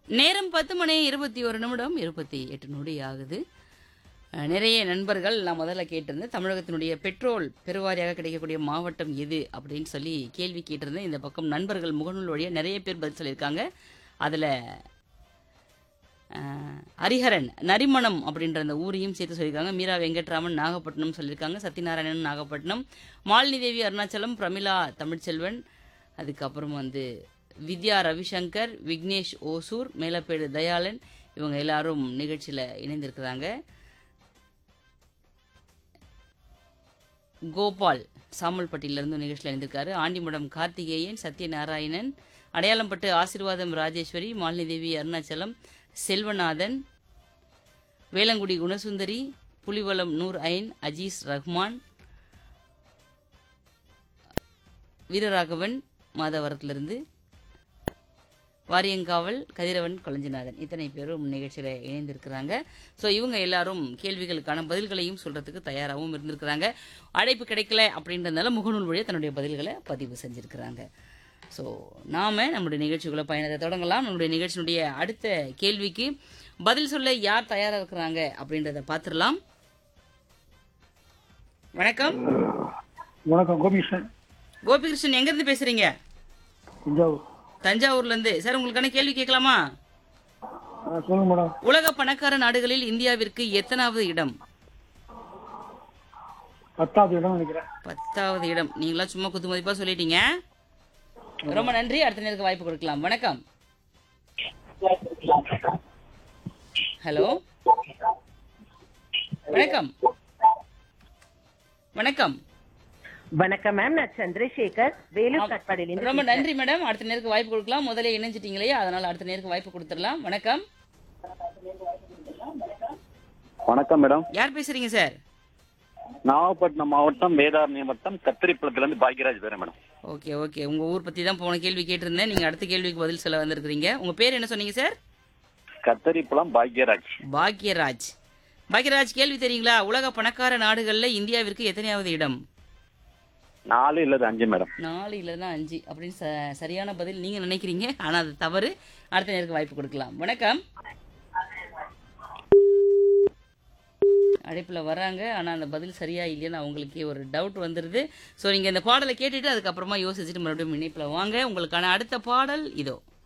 நேரம் பத்து மணி இருபத்தி ஒரு நிமிடம் இருபத்தி எட்டு நொடி ஆகுது அஹ், நிறைய நண்பர்கள் நான் முதல்ல கேட்டிருந்தேன் தமிழகத்தினுடைய பெட்ரோல் பெருவாரியாக கிடைக்கக்கூடிய மாவட்டம் எது அப்படின்னு சொல்லி கேள்வி கேட்டிருந்தேன் இந்த பக்கம் நண்பர்கள் முகநூல் வழியாக நிறைய பேர் பதில் சொல்லியிருக்காங்க அதில் ஹரிஹரன் நரிமணம் அப்படின்ற அந்த ஊரையும் சேர்த்து சொல்லியிருக்காங்க மீரா வெங்கட்ராமன் நாகப்பட்டினம் சொல்லியிருக்காங்க சத்யநாராயணன் நாகப்பட்டினம் மாலினி தேவி அருணாச்சலம் பிரமிளா தமிழ்ச்செல்வன் அதுக்கப்புறம் வந்து வித்யா ரவிசங்கர் விக்னேஷ் ஓசூர் மேலப்பேடு தயாளன் இவங்க எல்லாரும் நிகழ்ச்சியில் இணைந்திருக்கிறாங்க கோபால் சாமல்பட்டியிலிருந்து நிகழ்ச்சியில் இணைந்திருக்காரு ஆண்டிமடம் கார்த்திகேயன் சத்யநாராயணன் அடையாளம்பட்டு ஆசீர்வாதம் ராஜேஸ்வரி மாலினி தேவி அருணாச்சலம் செல்வநாதன் வேளங்குடி குணசுந்தரி புலிவலம் நூர் ஐன் அஜீஸ் ரஹ்மான் வீரராகவன் மாதவரத்திலிருந்து வாரியங்காவல் கதிரவன் கொளஞ்சிநாதன் இத்தனை பேரும் நிகழ்ச்சியில் இணைந்திருக்கிறாங்க ஸோ இவங்க எல்லாரும் கேள்விகளுக்கான பதில்களையும் சொல்றதுக்கு தயாராகவும் இருந்திருக்கிறாங்க அழைப்பு கிடைக்கல அப்படின்றதுனால முகநூல் வழியாக தன்னுடைய பதில்களை பதிவு செஞ்சிருக்கிறாங்க ஸோ நாம நம்முடைய நிகழ்ச்சிக்குள்ள பயணத்தை தொடங்கலாம் நம்முடைய நிகழ்ச்சியினுடைய அடுத்த கேள்விக்கு பதில் சொல்ல யார் தயாரா இருக்கிறாங்க அப்படின்றத பார்த்துடலாம் வணக்கம் வணக்கம் கோபிகிருஷ்ணன் கோபிகிருஷ்ணன் எங்கிருந்து பேசுறீங்க தஞ்சாவூர் தஞ்சாவூர்ல இருந்து சார் உங்களுக்கான கேள்வி கேட்கலாமா ஆ, சொல்லுங்க மேடம் உலக பணக்கார நாடுகளில் இந்தியாவிற்கு எத்தனாவது இடம் பத்தாவது இடம் நினைக்கிறேன் பத்தாவது இடம் நீங்களா சும்மா குத்து மதிப்பா சொல்லிட்டீங்க ரொம்ப நன்றி அடுத்த நேருக்கு வாய்ப்பு கொடுக்கலாம் வணக்கம் ஹலோ வணக்கம் வணக்கம் வணக்கம் மேம் நான் சந்திரசேகர் வேலூர் காட்பாடியிலிருந்து ரொம்ப நன்றி மேடம் அடுத்த நேருக்கு வாய்ப்பு கொடுக்கலாம் முதல்ல இணைஞ்சிட்டீங்களே அதனால அடுத்த நேருக்கு வாய்ப்பு கொடுத்துடலாம் வணக்கம் வணக்கம் மேடம் யார் பேசுறீங்க சார் நாகப்பட்டினம் மாவட்டம் வேதாரண்யம் வட்டம் கத்திரிப்பழத்துல இருந்து பாக்யராஜ் பேரேன் மேடம் ஓகே ஓகே உங்க ஊர் பத்தி தான் போன கேள்வி கேட்டிருந்தேன் நீங்க அடுத்த கேள்விக்கு பதில் சொல்ல வந்திருக்கிறீங்க உங்க பேர் என்ன சொன்னீங்க சார் கத்தரிப்பழம் பாக்யராஜ் பாக்யராஜ் பாக்யராஜ் கேள்வி தெரியுங்களா உலக பணக்கார நாடுகள்ல இந்தியாவிற்கு எத்தனையாவது இடம் நாலு இல்லது அஞ்சு மேடம் நாலு இல்லைன்னா அஞ்சு அப்படின்னு ச- சரியான பதில் நீங்க நினைக்கிறீங்க ஆனா அது தவறு அடுத்த நேருக்கு வாய்ப்பு கொடுக்கலாம் வணக்கம் அழைப்புல வராங்க ஆனா அந்த பதில் சரியா இல்லைன்னு அவங்களுக்கே ஒரு டவுட் வந்துருது ஸோ நீங்க இந்த பாடலை கேட்டுட்டு அதுக்கப்புறமா யோசிச்சுட்டு மறுபடியும் இணைப்புல வாங்க உங்களுக்கான அடுத்த பாடல் இதோ